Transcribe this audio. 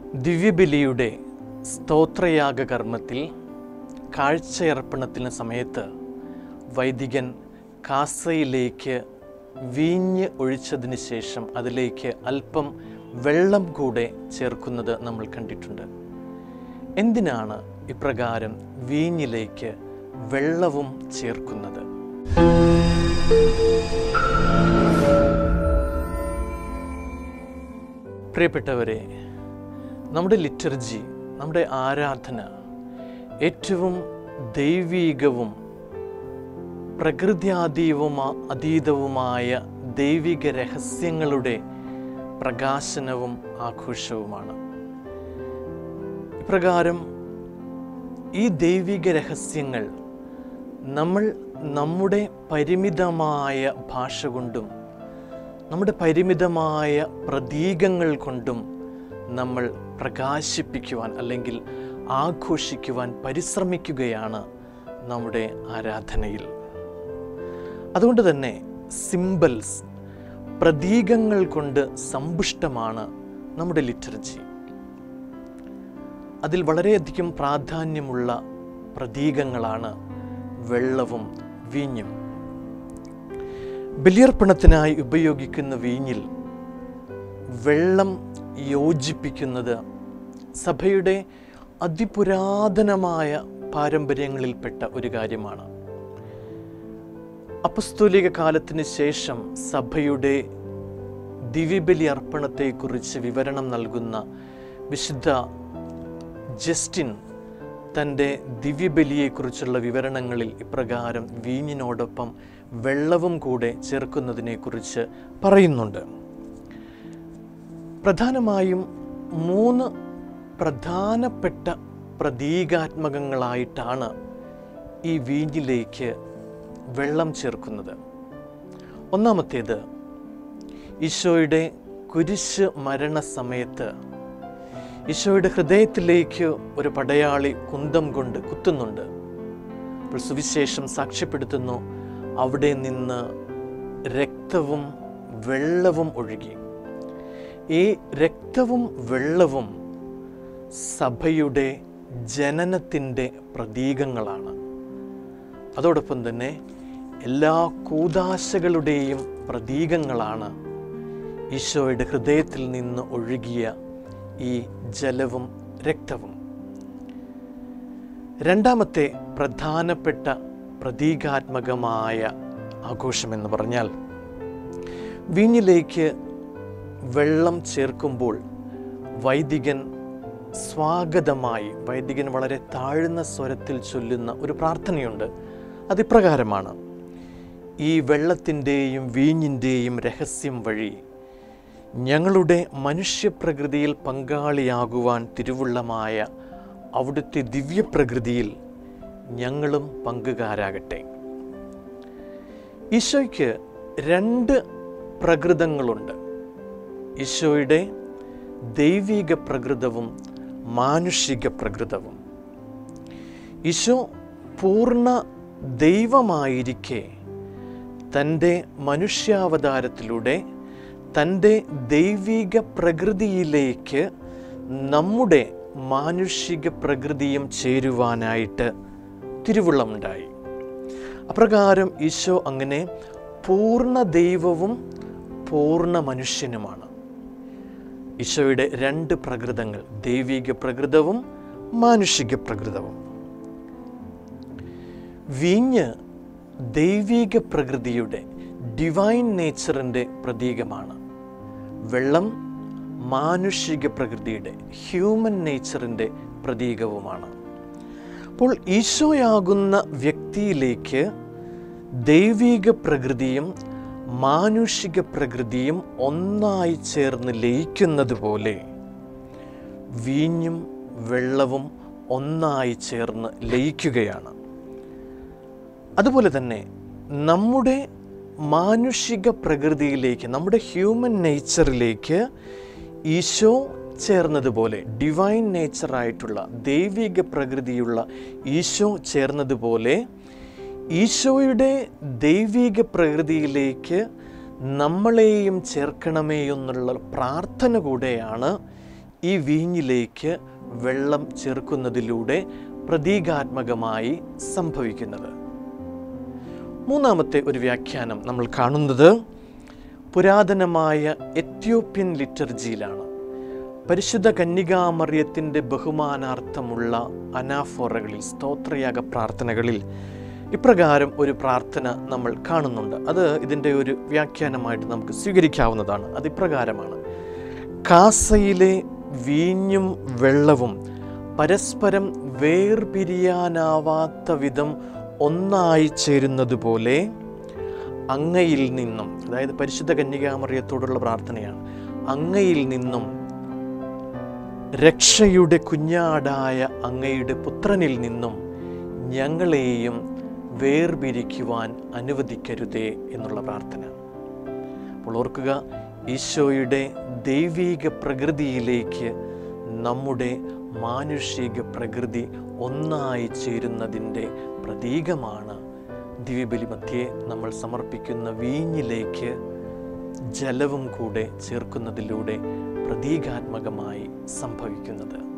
ദിവ്യബലിയുടെ സ്തോത്രയാഗ കർമ്മത്തിൽ കാഴ്ചയർപ്പണത്തിന് സമയത്ത് വൈദികൻ കാസയിലേക്ക് വീഞ്ഞ് ഒഴിച്ചതിന് ശേഷം അതിലേക്ക് അല്പം വെള്ളം കൂടെ ചേർക്കുന്നത് നമ്മൾ കണ്ടിട്ടുണ്ട് എന്തിനാണ് ഇപ്രകാരം വീഞ്ഞിലേക്ക് വെള്ളവും ചേർക്കുന്നത് പ്രിയപ്പെട്ടവരെ നമ്മുടെ ലിറ്റർജി നമ്മുടെ ആരാധന ഏറ്റവും ദൈവീകവും പ്രകൃത്യാതീവമാ അതീതവുമായ ദൈവിക രഹസ്യങ്ങളുടെ പ്രകാശനവും ആഘോഷവുമാണ് ഇപ്രകാരം ഈ ദൈവിക രഹസ്യങ്ങൾ നമ്മൾ നമ്മുടെ പരിമിതമായ ഭാഷ കൊണ്ടും നമ്മുടെ പരിമിതമായ പ്രതീകങ്ങൾ കൊണ്ടും നമ്മൾ പ്രകാശിപ്പിക്കുവാൻ അല്ലെങ്കിൽ ആഘോഷിക്കുവാൻ പരിശ്രമിക്കുകയാണ് നമ്മുടെ ആരാധനയിൽ അതുകൊണ്ട് തന്നെ സിംബൽസ് പ്രതീകങ്ങൾ കൊണ്ട് സമ്പുഷ്ടമാണ് നമ്മുടെ ലിറ്റർജി അതിൽ വളരെയധികം പ്രാധാന്യമുള്ള പ്രതീകങ്ങളാണ് വെള്ളവും വീഞ്ഞും ബലിയർപ്പണത്തിനായി ഉപയോഗിക്കുന്ന വീഞ്ഞിൽ വെള്ളം യോജിപ്പിക്കുന്നത് സഭയുടെ അതിപുരാതനമായ പാരമ്പര്യങ്ങളിൽപ്പെട്ട ഒരു കാര്യമാണ് അപസ്തോലിക കാലത്തിന് ശേഷം സഭയുടെ ദിവ്യബലി അർപ്പണത്തെക്കുറിച്ച് വിവരണം നൽകുന്ന വിശുദ്ധ ജസ്റ്റിൻ തൻ്റെ ദിവ്യബലിയെക്കുറിച്ചുള്ള വിവരണങ്ങളിൽ ഇപ്രകാരം വീഞ്ഞിനോടൊപ്പം വെള്ളവും കൂടെ ചേർക്കുന്നതിനെക്കുറിച്ച് പറയുന്നുണ്ട് പ്രധാനമായും മൂന്ന് പ്രധാനപ്പെട്ട പ്രതീകാത്മകങ്ങളായിട്ടാണ് ഈ വീഞ്ഞിലേക്ക് വെള്ളം ചേർക്കുന്നത് ഒന്നാമത്തേത് ഈശോയുടെ കുരിശ് മരണസമയത്ത് ഈശോയുടെ ഹൃദയത്തിലേക്ക് ഒരു പടയാളി കുന്തം കൊണ്ട് കുത്തുന്നുണ്ട് അപ്പോൾ സുവിശേഷം സാക്ഷ്യപ്പെടുത്തുന്നു അവിടെ നിന്ന് രക്തവും വെള്ളവും ഒഴുകി ഈ രക്തവും വെള്ളവും സഭയുടെ ജനനത്തിൻ്റെ പ്രതീകങ്ങളാണ് അതോടൊപ്പം തന്നെ എല്ലാ കൂതാശകളുടെയും പ്രതീകങ്ങളാണ് ഈശോയുടെ ഹൃദയത്തിൽ നിന്ന് ഒഴുകിയ ഈ ജലവും രക്തവും രണ്ടാമത്തെ പ്രധാനപ്പെട്ട പ്രതീകാത്മകമായ ആഘോഷമെന്ന് പറഞ്ഞാൽ വീഞ്ഞിലേക്ക് വെള്ളം ചേർക്കുമ്പോൾ വൈദികൻ സ്വാഗതമായി വൈദികൻ വളരെ താഴ്ന്ന സ്വരത്തിൽ ചൊല്ലുന്ന ഒരു പ്രാർത്ഥനയുണ്ട് അതിപ്രകാരമാണ് ഈ വെള്ളത്തിൻ്റെയും വീഞ്ഞിൻ്റെയും രഹസ്യം വഴി ഞങ്ങളുടെ മനുഷ്യപ്രകൃതിയിൽ പങ്കാളിയാകുവാൻ തിരുവുള്ളമായ അവിടുത്തെ ദിവ്യപ്രകൃതിയിൽ ഞങ്ങളും പങ്കുകാരാകട്ടെ ഈശോയ്ക്ക് രണ്ട് പ്രകൃതങ്ങളുണ്ട് ഈശോയുടെ ദൈവിക പ്രകൃതവും മാനുഷിക പ്രകൃതവും ഈശോ പൂർണ്ണ ദൈവമായിരിക്കെ തൻ്റെ മനുഷ്യാവതാരത്തിലൂടെ തൻ്റെ ദൈവിക പ്രകൃതിയിലേക്ക് നമ്മുടെ മാനുഷിക പ്രകൃതിയും ചേരുവാനായിട്ട് തിരുവുള്ളമുണ്ടായി അപ്രകാരം ഈശോ അങ്ങനെ പൂർണ്ണ ദൈവവും പൂർണ്ണ മനുഷ്യനുമാണ് ഈശോയുടെ രണ്ട് പ്രകൃതങ്ങൾ ദൈവിക പ്രകൃതവും മാനുഷിക പ്രകൃതവും വീഞ്ഞ് ദൈവിക പ്രകൃതിയുടെ ഡിവൈൻ നേച്ചറിൻ്റെ പ്രതീകമാണ് വെള്ളം മാനുഷിക പ്രകൃതിയുടെ ഹ്യൂമൻ നേച്ചറിൻ്റെ പ്രതീകവുമാണ് അപ്പോൾ ഈശോയാകുന്ന വ്യക്തിയിലേക്ക് ദൈവിക പ്രകൃതിയും മാനുഷിക പ്രകൃതിയും ഒന്നായി ചേർന്ന് ലയിക്കുന്നത് പോലെ വീഞ്ഞും വെള്ളവും ഒന്നായി ചേർന്ന് ലയിക്കുകയാണ് അതുപോലെ തന്നെ നമ്മുടെ മാനുഷിക പ്രകൃതിയിലേക്ക് നമ്മുടെ ഹ്യൂമൻ നേച്ചറിലേക്ക് ഈശോ ചേർന്നതുപോലെ ഡിവൈൻ നേച്ചറായിട്ടുള്ള ദൈവിക പ്രകൃതിയുള്ള ഈശോ ചേർന്നതുപോലെ ഈശോയുടെ ദൈവിക പ്രകൃതിയിലേക്ക് നമ്മളെയും ചേർക്കണമേ എന്നുള്ള പ്രാർത്ഥന കൂടെയാണ് ഈ വീഞ്ഞിലേക്ക് വെള്ളം ചേർക്കുന്നതിലൂടെ പ്രതീകാത്മകമായി സംഭവിക്കുന്നത് മൂന്നാമത്തെ ഒരു വ്യാഖ്യാനം നമ്മൾ കാണുന്നത് പുരാതനമായ എത്യോപ്യൻ ലിറ്റർജിയിലാണ് പരിശുദ്ധ കന്യകാമറിയത്തിൻ്റെ ബഹുമാനാർത്ഥമുള്ള അനാഫോറകളിൽ സ്തോത്രയാഗ പ്രാർത്ഥനകളിൽ ഇപ്രകാരം ഒരു പ്രാർത്ഥന നമ്മൾ കാണുന്നുണ്ട് അത് ഇതിൻ്റെ ഒരു വ്യാഖ്യാനമായിട്ട് നമുക്ക് സ്വീകരിക്കാവുന്നതാണ് അത് ഇപ്രകാരമാണ് കാസയിലെ വീഞ്ഞും വെള്ളവും പരസ്പരം വേർപിരിയാനാവാത്ത വിധം ഒന്നായി ചേരുന്നത് പോലെ അങ്ങയിൽ നിന്നും അതായത് പരിശുദ്ധ കന്യകാമറിയത്തോടുള്ള പ്രാർത്ഥനയാണ് അങ്ങയിൽ നിന്നും രക്ഷയുടെ കുഞ്ഞാടായ അങ്ങയുടെ പുത്രനിൽ നിന്നും ഞങ്ങളെയും വേർപിരിക്കുവാൻ അനുവദിക്കരുതേ എന്നുള്ള പ്രാർത്ഥന അപ്പോൾ ഓർക്കുക ഈശോയുടെ ദൈവീക പ്രകൃതിയിലേക്ക് നമ്മുടെ മാനുഷിക പ്രകൃതി ഒന്നായി ചേരുന്നതിൻ്റെ പ്രതീകമാണ് ദിവ്യബലി മധ്യേ നമ്മൾ സമർപ്പിക്കുന്ന വീഞ്ഞിലേക്ക് ജലവും കൂടെ ചേർക്കുന്നതിലൂടെ പ്രതീകാത്മകമായി സംഭവിക്കുന്നത്